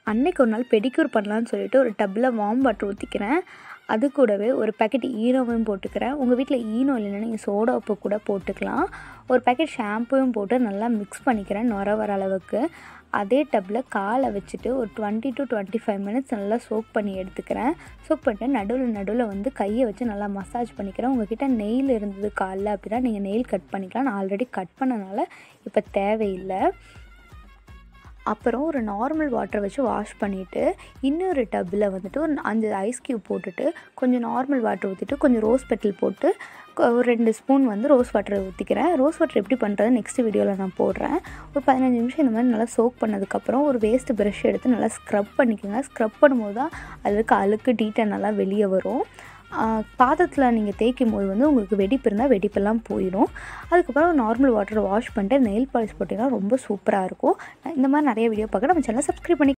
அன்னைக்கு ஒரு நாள் பெடிக்யூர் பண்ணலான்னு சொல்லிட்டு ஒரு டப்பில் வார்ம் வாட்டர் ஊற்றிக்கிறேன் அது கூடவே ஒரு பேக்கெட் ஈனோவையும் போட்டுக்கிறேன் உங்கள் வீட்டில் ஈனோ இல்லைன்னா நீங்கள் சோடா உப்பு கூட போட்டுக்கலாம் ஒரு பேக்கெட் ஷாம்புவும் போட்டு நல்லா மிக்ஸ் பண்ணிக்கிறேன் நுர வர அளவுக்கு அதே டப்பில் காலை வச்சுட்டு ஒரு twenty to twenty five minutes நல்லா சோக் பண்ணி எடுத்துக்கிறேன் சோக் பண்ணிட்டு நடுவில் நடுவில் வந்து கையை வச்சு நல்லா மசாஜ் பண்ணிக்கிறேன் உங்ககிட்ட நெயில் இருந்தது காலில் அப்படின்னா நீங்கள் நெயில் கட் பண்ணிக்கலாம் நான் ஆல்ரெடி கட் பண்ணனால இப்போ தேவையில்லை அப்புறம் ஒரு நார்மல் வாட்டரை வச்சு வாஷ் பண்ணிவிட்டு இன்னொரு டப்பில் வந்துட்டு ஒரு அஞ்சு ஐஸ் க்யூப் போட்டுட்டு கொஞ்சம் நார்மல் வாட்டர் ஊற்றிட்டு கொஞ்சம் ரோஸ் பெட்டல் போட்டு கொ- ஒரு ரெண்டு ஸ்பூன் வந்து ரோஸ் வாட்டர் ஊற்றிக்கிறேன் ரோஸ் வாட்டர் எப்படி பண்ணுறது நெக்ஸ்ட் வீடியோவில் நான் போடுறேன் ஒரு பதினஞ்சு நிமிஷம் இந்த மாதிரி நல்லா சோக் பண்ணதுக்கப்புறம் ஒரு வேஸ்ட் ப்ரஷ் எடுத்து நல்லா ஸ்க்ரப் பண்ணிக்கோங்க ஸ்க்ரப் பண்ணும்போது தான் அதில் இருக்க அழுக்கு டீட்டை நல்லா வெளியே வரும் பாதத்தில் நீங்கள் தேய்க்கும் போது வந்து உங்களுக்கு வெடிப்பு இருந்தால் வெடிப்பெல்லாம் போயிடும் அதுக்கப்புறம் நார்மல் வாட்டரை வாஷ் பண்ணிட்டு நெயில் பாலிஷ் போட்டிங்கன்னா ரொம்ப சூப்பராக இருக்கும் இந்த மாதிரி நிறைய வீடியோ பார்க்க நம்ம சேனலை சப்ஸ்கிரைப் பண்ணி